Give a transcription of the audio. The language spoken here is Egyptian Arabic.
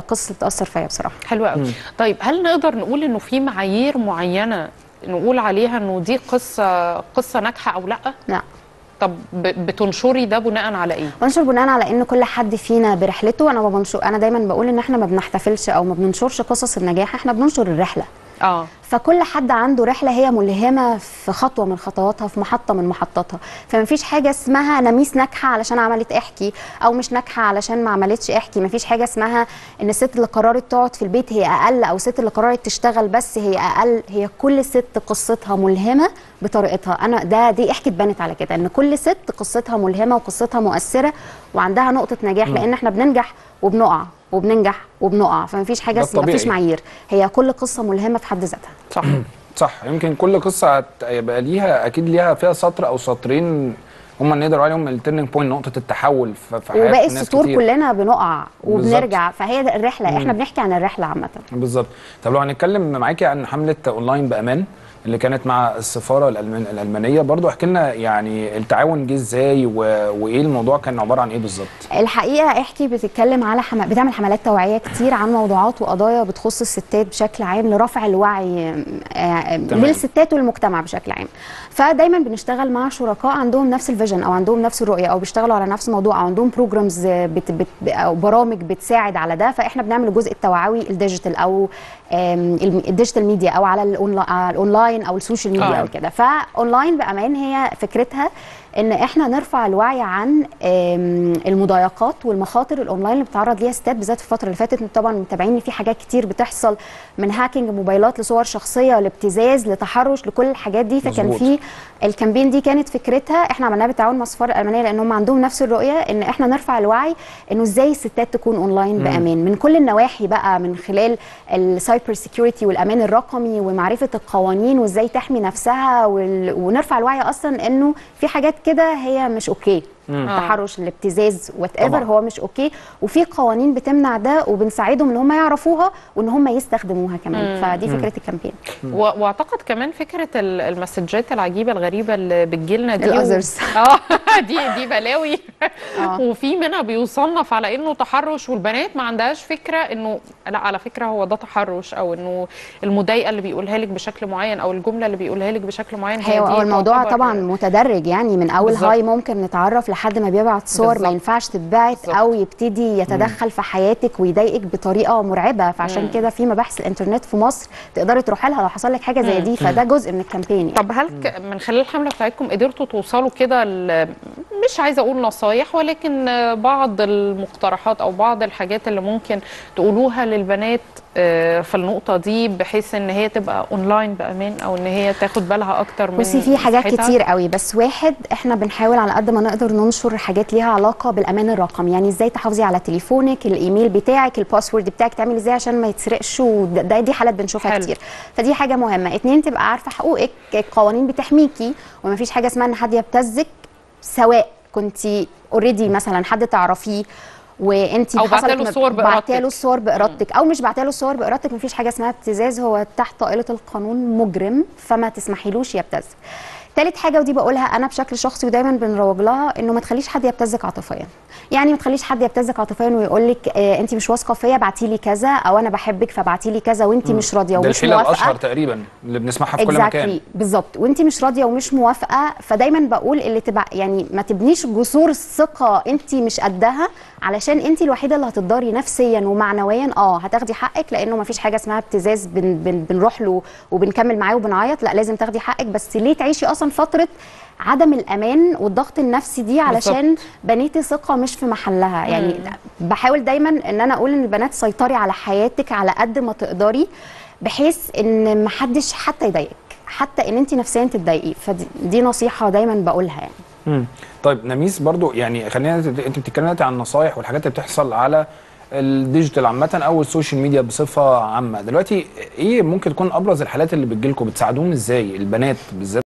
قصه بتاثر فيا بصراحه حلو قوي طيب هل نقدر نقول انه في معايير معينه نقول عليها انه دي قصه قصه ناجحه او لا لا طب ب- بتنشري ده بناء على ايه بنشر بناء على ان كل حد فينا برحلته انا ما بنشر انا دايما بقول ان احنا ما بنحتفلش او ما بننشرش قصص النجاح احنا بننشر الرحله اه فكل حد عنده رحله هي ملهمه في خطوه من خطواتها في محطه من محطاتها فمفيش حاجه اسمها نميس ناجحه علشان عملت احكي او مش ناجحه علشان ما عملتش احكي مفيش حاجه اسمها ان الست اللي قررت تقعد في البيت هي اقل او الست اللي قررت تشتغل بس هي اقل هي كل ست قصتها ملهمه بطريقتها انا ده دي احكي اتبنت على كده ان كل ست قصتها ملهمه وقصتها مؤثره وعندها نقطه نجاح لان احنا بننجح وبنقع وبننجح وبنقع فمفيش حاجه ده اسمها مفيش الطبيعي. معايير هي كل قصه ملهمه في حد ذاتها صح صح يمكن كل قصه هت- هيبقى ليها اكيد ليها فيها سطر او سطرين هم نقدر عليهم التيرنينج بوينت نقطه التحول في في حياه وباقي ناس السطور كتير. كلنا بنقع بالظبط. وبنرجع فهي ده الرحله احنا بنحكي عن الرحله عامه بالظبط طب لو هنتكلم معاكي عن حمله اونلاين بامان اللي كانت مع السفاره الألمان الالمانيه برضو احكي لنا يعني التعاون جه ازاي و... وايه الموضوع كان عباره عن ايه بالظبط الحقيقه احكي بتتكلم على حما... بتعمل حملات توعيه كتير عن موضوعات وقضايا بتخص الستات بشكل عام لرفع الوعي آه، تمام. للستات والمجتمع بشكل عام فدايما بنشتغل مع شركاء عندهم نفس الفيجن او عندهم نفس الرؤيه او بيشتغلوا على نفس الموضوع او عندهم بروجرامز بت... بت... او برامج بتساعد على ده فاحنا بنعمل الجزء التوعوي الديجيتال او آم، الم- الديجيتال ميديا او على الأونلا- على الاونلاين او السوشيال ميديا آه. او كده فاونلاين بامان هي فكرتها ان احنا نرفع الوعي عن آم، المضايقات والمخاطر الاونلاين اللي بتتعرض ليها الستات بالذات في الفتره اللي فاتت انتوا طبعا متابعين إن في حاجات كتير بتحصل من هاكينج موبايلات لصور شخصيه لابتزاز لتحرش لكل الحاجات دي فكان مظبوط. في الكامبين دي كانت فكرتها احنا عملناها بالتعاون مع السفاره الالمانيه لان هم عندهم نفس الرؤيه ان احنا نرفع الوعي انه ازاي الستات تكون اونلاين بامان من كل النواحي بقى من خلال السايبر سيكيورتي والامان الرقمي ومعرفه القوانين وازاي تحمي نفسها وال... ونرفع الوعي اصلا انه في حاجات كده هي مش اوكي التحرش الابتزاز وات ايفر طبعاً. هو مش اوكي وفي قوانين بتمنع ده وبنساعدهم ان هم يعرفوها وان هم يستخدموها كمان فدي فكره الكامبين و- واعتقد كمان فكره ال- المسجات العجيبه الغريبه اللي بتجيلنا دي الأذرز. اه دي دي بلاوي آه. وفي منها بيصنف على انه تحرش والبنات ما عندهاش فكره انه لا على فكره هو ده تحرش او انه المضايقه اللي بيقولها لك بشكل معين او الجمله اللي بيقولها لك بشكل معين هي دي هو الموضوع تعتبر- طبعا متدرج يعني من اول بالظبط. هاي ممكن نتعرف لحد ما بيبعت صور بالظبط. ما ينفعش تتبعت بالظبط. او يبتدي يتدخل في حياتك ويضايقك بطريقه مرعبه فعشان كده في مباحث الانترنت في مصر تقدري تروحي لها لو حصل لك حاجه زي دي فده جزء من الكامبين يعني. طب هل ك- من خلال الحمله بتاعتكم قدرتوا توصلوا كده ل- مش عايزه اقول نصايح ولكن بعض المقترحات او بعض الحاجات اللي ممكن تقولوها للبنات آه، في النقطه دي بحيث ان هي تبقى اونلاين بامان او ان هي تاخد بالها اكتر من بصي في حاجات صحتها؟ كتير قوي بس واحد احنا بنحاول على قد ما نقدر ننشر حاجات ليها علاقه بالامان الرقمي يعني ازاي تحافظي على تليفونك الايميل بتاعك الباسورد بتاعك تعملي ازاي عشان ما يتسرقش وده ده- دي حالات بنشوفها حلو. كتير فدي حاجه مهمه اتنين تبقى عارفه حقوقك القوانين بتحميكي ومفيش حاجه اسمها ان حد يبتزك سواء كنتي اوريدي مثلا حد تعرفيه وانت أو بعتله الصور بإرادتك. له الصور بارادتك او مش بعتله الصور بارادتك مفيش حاجه اسمها ابتزاز هو تحت طائله القانون مجرم فما تسمحيلوش يبتز تالت حاجه ودي بقولها انا بشكل شخصي ودايما بنروج لها انه ما تخليش حد يبتزك عاطفيا يعني ما تخليش حد يبتزك عاطفيا ويقول لك آه انت مش واثقه فيا ابعتي لي كذا او انا بحبك فابعتي لي كذا وانت مش راضيه ده ومش الحيله موافقه الاشهر تقريبا اللي بنسمعها في كل مكان بالظبط وانت مش راضيه ومش موافقه فدايما بقول اللي تبع يعني ما تبنيش جسور ثقه انت مش قدها علشان انت الوحيده اللي هتتضاري نفسيا ومعنويا اه هتاخدي حقك لانه ما فيش حاجه اسمها ابتزاز بن بن بنروح له وبنكمل معاه وبنعيط لا لازم تاخدي حقك بس ليه تعيشي اصلا فتره عدم الامان والضغط النفسي دي علشان بنيتي ثقه مش في محلها يعني بحاول دايما ان انا اقول ان البنات سيطري على حياتك على قد ما تقدري بحيث ان محدش حتى يضايقك حتى ان انت نفسيا تتضايقي فدي دي نصيحه دايما بقولها يعني مم. طيب نميس برضو يعني خلينا انت انت بتتكلمي دلوقتي عن النصايح والحاجات اللي بتحصل على الديجيتال عامه او السوشيال ميديا بصفه عامه دلوقتي ايه ممكن تكون ابرز الحالات اللي بتجيلكم بتساعدوهم ازاي البنات بالذات